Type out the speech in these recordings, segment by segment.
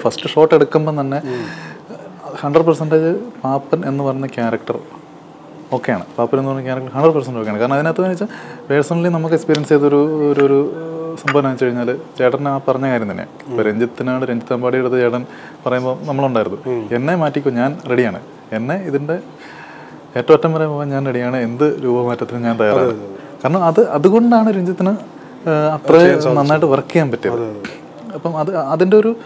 First shot എടുക്കുമ്പോൾ തന്നെ hundred percentage പാപ്പൻ എന്ന് പറഞ്ഞ ക്യാരക്ടർ ഓക്കെയാണ് പാപ്പൻ എന്ന് പറഞ്ഞ ക്യാരക്ടർ ഹൺഡ്രഡ് പെർസെൻറ്റ് ഓക്കെയാണ് കാരണം അതിനകത്ത് എന്ന് വെച്ചാൽ പേഴ്സണലി നമുക്ക് എക്സ്പീരിയൻസ് ചെയ്തൊരു ഒരു ഒരു സംഭവം എന്ന് വെച്ച് കഴിഞ്ഞാൽ ചേട്ടൻ ആ പറഞ്ഞ കാര്യം തന്നെയാണ് ഇപ്പോൾ രഞ്ജിത്തിനാണ് രഞ്ജിത്ത് അമ്പാടി എടുത്ത് ചേട്ടൻ പറയുമ്പോൾ നമ്മളുണ്ടായിരുന്നു എന്നെ മാറ്റിക്കോ ഞാൻ റെഡിയാണ് എന്നെ ഇതിൻ്റെ ഏറ്റവും അറ്റം വരെ പോകാൻ ഞാൻ റെഡിയാണ് എന്ത് രൂപമാറ്റത്തിനും ഞാൻ തയ്യാറാണ് കാരണം അത് അതുകൊണ്ടാണ് രഞ്ജിത്തിന് ആ, അത്ര നന്നായിട്ട് വർക്ക് ചെയ്യാൻ പറ്റിയത് അപ്പം അത് അതിൻ്റെ ഒരു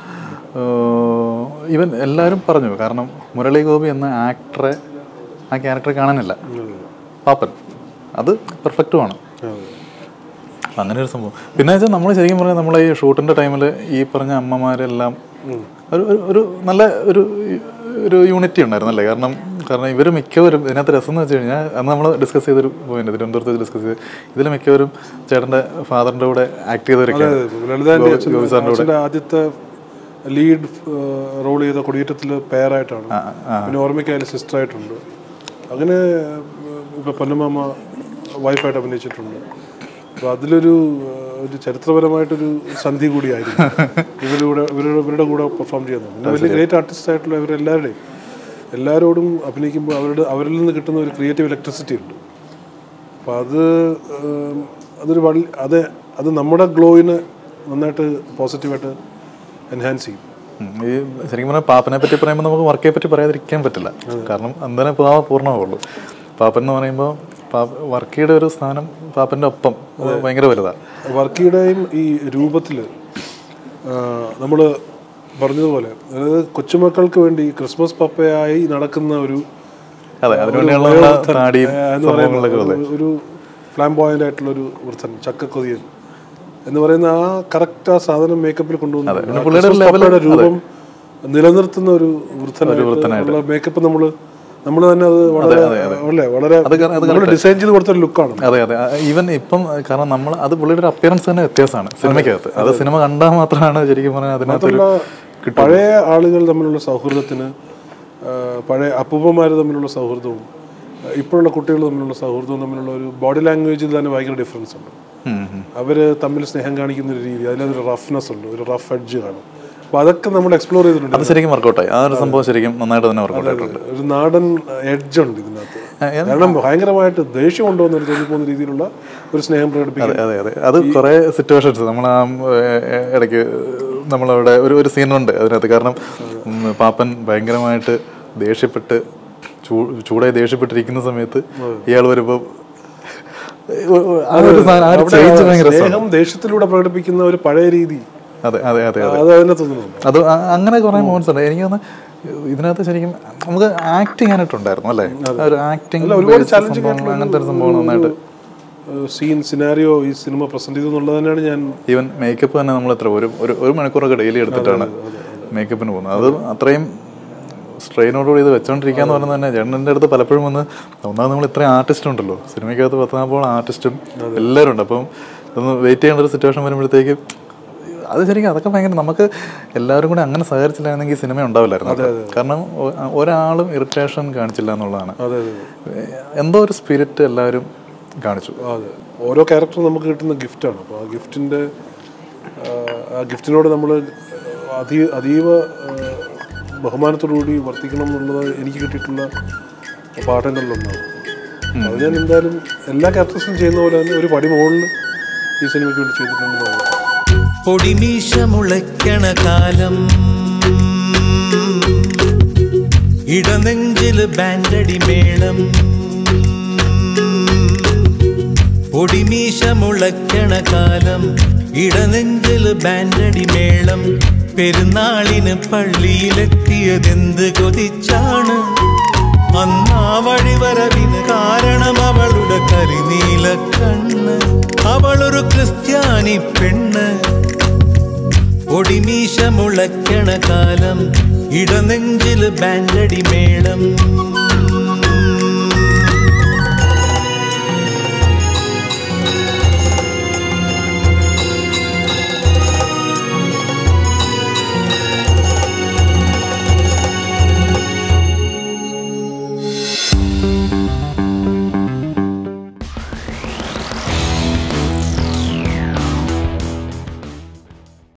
ഇവൻ എല്ലാവരും പറഞ്ഞു കാരണം മുരളി ഗോപി എന്ന ആക്ടറെ ആ ക്യാരക്ടറെ കാണാനില്ല പാപ്പൻ അത് പെർഫെക്റ്റുമാണ് അപ്പം അങ്ങനെ ഒരു സംഭവം പിന്നെ വെച്ചാൽ നമ്മൾ ശരിക്കും പറഞ്ഞാൽ നമ്മളെ ഈ ഷൂട്ടിൻ്റെ ടൈമിൽ ഈ പറഞ്ഞ അമ്മമാരെല്ലാം ഒരു ഒരു- ഒരു നല്ല ഒരു ഒരു യൂണിറ്റി ഉണ്ടായിരുന്നു അല്ലേ കാരണം കാരണം ഇവർ മിക്കവരും ഇതിനകത്ത് രസം എന്ന് വെച്ച് കഴിഞ്ഞാൽ അന്ന് നമ്മൾ ഡിസ്കസ് ചെയ്തൊരു പോയിന്റ് തിരുവനന്തപുരത്ത് ഡിസ്കസ് ചെയ്ത് ഇതിൽ മിക്കവരും ചേട്ടൻ്റെ ഫാദറിൻ്റെ കൂടെ ആക്ട് ചെയ്തവരൊക്കെയാണ് ലളിതാന്റെ അച്ഛൻ- അച്ഛന്റെ ആദ്യത്തെ ലീഡ് റോൾ ചെയ്ത കൊടിയേറ്റത്തിൽ പെയറായിട്ടാണ് പിന്നെ ഓർമ്മയ്ക്കായാലും സിസ്റ്റർ ആയിട്ടുണ്ട് അങ്ങനെ ഉം, ഇപ്പൊ പൊന്നമാമ വൈഫായിട്ട് അഭിനയിച്ചിട്ടുണ്ട് അപ്പൊ അതിലൊരു ഏഹ്, ഒരു ചരിത്രപരമായിട്ടൊരു സന്ധി കൂടിയായിരുന്നു ഇവരുടെ ഇവരുടെ ഇവരുടെ കൂടെ പെർഫോം ചെയ്യുന്നത് പിന്നെ വലിയ ഗ്രേറ്റ് ആർട്ടിസ്റ്റ് ആയിട്ടുള്ള ഇവരെല്ലാവരുടെയും എല്ലാവരോടും അഭിനയിക്കുമ്പോൾ അവരുടെ അവരിൽ നിന്ന് കിട്ടുന്ന ഒരു ക്രിയേറ്റീവ് ഇലക്ട്രിസിറ്റി ഉണ്ട് അപ്പോൾ അത് ഏം, അതൊരു വള അത് അത് നമ്മുടെ ഗ്ലോയിനെ നന്നായിട്ട് പോസിറ്റീവായിട്ട് എൻഹാൻസ് ചെയ്യും ഉം. ഈ ശരിക്കും പറഞ്ഞാൽ പാപ്പനെ പറ്റി പറയുമ്പോൾ നമുക്ക് വർക്കയെ പറ്റി പറയാതിരിക്കാൻ പറ്റില്ല കാരണം അന്നേരം ഇപ്പോൾ ആ പൂർണ്ണമാവുള്ളൂ പാപ്പൻ എന്ന് പറയുമ്പോൾ വർക്കിയുടെ ഒരു സ്ഥാനം പാപ്പൻ്റെ ഒപ്പം അത് ഭയങ്കര വലുതാണ് വർക്കിയുടെയും ഈ രൂപത്തിൽ നമ്മൾ പറഞ്ഞതുപോലെ അതായത് കൊച്ചുമക്കൾക്ക് വേണ്ടി ക്രിസ്മസ് പപ്പയായി നടക്കുന്ന ഒരു അതെ അതിനുവേണ്ടിയുള്ള വയോവൃദ്ധൻ, താടിയും ഏഹ്, എന്ന് സംഭവങ്ങളൊക്കെ പറയുന്ന അതെ ഒരു- ഒരു ഫ്ലാംബോയൻ്റ് ആയിട്ടുള്ള ഒരു വൃദ്ധൻ ചക്കക്കൊതിയൻ എന്ന് പറയുന്ന ആ കറക്റ്റ് ആ സാധനം മേക്കപ്പിൽ കൊണ്ടുവന്നു പിന്നെ ആ പുള്ളിയുടെ ഒരു ക്രിസ്മസ് level- പപ്പയുടെ രൂപം നിലനിർത്തുന്ന ഒരു വൃദ്ധനായിട്ട് മേക്കപ്പ് നമ്മൾ നമ്മൾ തന്നെ അത് വളരെ അല്ലേ വളരെ നമ്മൾ ഡിസൈൻ ചെയ്ത് കൊടുത്തൊരു ലുക്കാണ് അതെ അതെ ഈവൻ ഇപ്പം കാരണം നമ്മൾ അത് പുള്ളിയുടെ ഒരു അപ്പിയറൻസ് തന്നെ വ്യത്യാസമാണ് സിനിമയ്ക്കകത്ത് അത് സിനിമ കണ്ടാൽ മാത്രമാണ് ശരിക്കും പറഞ്ഞാൽ അതിനകത്തൊരു പഴയ ആളുകൾ തമ്മിലുള്ള സൗഹൃദത്തിന് ആ, പഴയ അപ്പൂപ്പന്മാർ തമ്മിലുള്ള സൗഹൃദവും ആ, ഇപ്പോഴുള്ള കുട്ടികൾ തമ്മിലുള്ള സൗഹൃദവും തമ്മിലുള്ള ഒരു ബോഡി ലാംഗ്വേജിൽ തന്നെ ഭയങ്കര ഡിഫറൻസ് ഉണ്ട് ഉം, ഉം. അവര് തമ്മിൽ സ്നേഹം കാണിക്കുന്ന ഒരു രീതി അതിലൊരു റഫ്നെസ് ഉണ്ട് ഒരു റഫ് എഡ്ജ് കാണും അപ്പൊ അതൊക്കെ നമ്മൾ എക്സ്പ്ലോർ ചെയ്തിട്ടുണ്ട് അത് ശരിക്കും വർക്കൗട്ടായി ആ ഒരു സംഭവം ശരിക്കും നന്നായിട്ട് തന്നെ വർക്കൗട്ട് ആയിട്ടുണ്ട് ഒരു നാടൻ എഡ്ജ് ഉണ്ട് ഇതിനകത്ത് കാരണം ഭയങ്കരമായിട്ട് ദേഷ്യം കൊണ്ടുവന്ന ഒരു തോന്നിപ്പോകുന്ന രീതിയിലുള്ള ഒരു സ്നേഹം പ്രകടിപ്പിക്കും അതെ അതെ അത് കുറേ സിറ്റുവേഷൻസ് നമ്മൾ ആ ഏ, ഏ, ഇടയ്ക്ക് നമ്മളവിടെ ഒരു ഒരു സീനുണ്ട് അതിനകത്ത് കാരണം ഉം, പാപ്പൻ ഭയങ്കരമായിട്ട് ദേഷ്യപ്പെട്ട് ചൂ- ചൂടായി ദേഷ്യപ്പെട്ടിരിക്കുന്ന സമയത്ത് ഇയാൾ വരുമ്പോൾ ആ ഒരു സാധനം ആ ഒരു അവിടെ ചേഞ്ച് ഭയങ്കര രസമാണ് സ്നേഹം ദേഷ്യത്തിലൂടെ പ്രകടിപ്പിക്കുന്ന ഒരു പഴയ രീതി അതെ അതെ അതെ അതെ അത് അതിനെ തോന്നുന്നുണ്ട് അത് അ- അങ്ങനെ കുറേ മോമെന്റ്സ് ഉണ്ട് എനിക്ക് തോന്നുന്നു ഇതിനകത്ത് ശരിക്കും നമുക്ക് ആക്ട് ചെയ്യാനായിട്ടുണ്ടായിരുന്നു അല്ലേ ആ ഒരു ആക്ടിങ് ഒരുപാട് ചാലഞ്ചിങ് ആയിട്ടുള്ള അങ്ങനത്തെ ഒരു സംഭവം നന്നായിട്ട് സീൻ സിനാരിയോ ഈ സിനിമ പ്രസന്റ് ചെയ്തു എന്നുള്ളത് തന്നെയാണ് ഞാൻ ഈവൻ മേക്കപ്പ് തന്നെ നമ്മൾ എത്ര ഒരു ഒരു ഒരു മണിക്കൂറൊക്കെ ഡെയിലി എടുത്തിട്ടാണ് മേക്കപ്പിന് പോകുന്നത് അത് അത്രയും സ്ട്രെയിനോടുകൂടി ഇത് വെച്ചോണ്ടിരിക്കുക എന്ന് പറയുന്നത് തന്നെ ചേട്ടൻ്റെ അടുത്ത് പലപ്പോഴും വന്ന് ഒന്നാമത് നമ്മൾ ഇത്രയും ആർട്ടിസ്റ്റ് ഉണ്ടല്ലോ സിനിമയ്ക്കകത്ത് പത്ത് നാൽപ്പോളം ആർട്ടിസ്റ്റും എല്ലാവരും ഉണ്ട് അപ്പം ഒന്ന് വെയിറ്റ് ചെയ്യേണ്ട ഒരു സിറ്റുവേഷൻ വരുമ്പോഴത്തേക്ക് അത് ശരിക്കും അതൊക്കെ ഭയങ്കര നമുക്ക് എല്ലാവരും കൂടി അങ്ങനെ സഹകരിച്ചില്ലായിരുന്നെങ്കിൽ ഈ സിനിമ ഉണ്ടാവില്ലായിരുന്നു കാരണം ഒ- ഒരാളും ഇറിറ്റേഷൻ കാണിച്ചില്ല എന്നുള്ളതാണ് അതെ അതെ എന്തോ ഒരു സ്പിരിറ്റ് എല്ലാവരും കാണിച്ചു അതെ ഓരോ ക്യാരക്ടറും നമുക്ക് കിട്ടുന്ന ഗിഫ്റ്റാണ് അപ്പോൾ ആ ഗിഫ്റ്റിൻ്റെ ആ ഗിഫ്റ്റിനോട് നമ്മൾ അതീ അതീവ ആ, ബഹുമാനത്തോടുകൂടി വർത്തിക്കണം എന്നുള്ളത് എനിക്ക് കിട്ടിയിട്ടുള്ള പാഠങ്ങളിലൊന്നാണ് അത് ഞാൻ എന്തായാലും എല്ലാ ക്യാരക്ടേഴ്സും ചെയ്യുന്ന പോലെ തന്നെ ഒരു പടി മുകളിൽ ഈ സിനിമയ്ക്ക് വേണ്ടി ചെയ്തിട്ടുണ്ടെന്നാണ് പൊടിമീശ മുളയ്ക്കണ കാലം ഇടനെഞ്ചില് ബാൻഡടി മേളം പൊടിമീശ മുളയ്ക്കണ കാലം ഇടനെഞ്ചില് ബാൻഡടി മേളം പെരുന്നാളിന് പള്ളിയിലെത്തിയതെന്ത് കൊതിച്ചാണ് അന്നാ വഴിവരവിന് കാരണം അവളുടെ കരിനീല കണ്ണ് അവളൊരു ക്രിസ്ത്യാനി പെണ്ണ് ഒടിമീശ മുളയ്ക്കണ കാലം ഇടനെഞ്ചില് ബാൻഡടി മേളം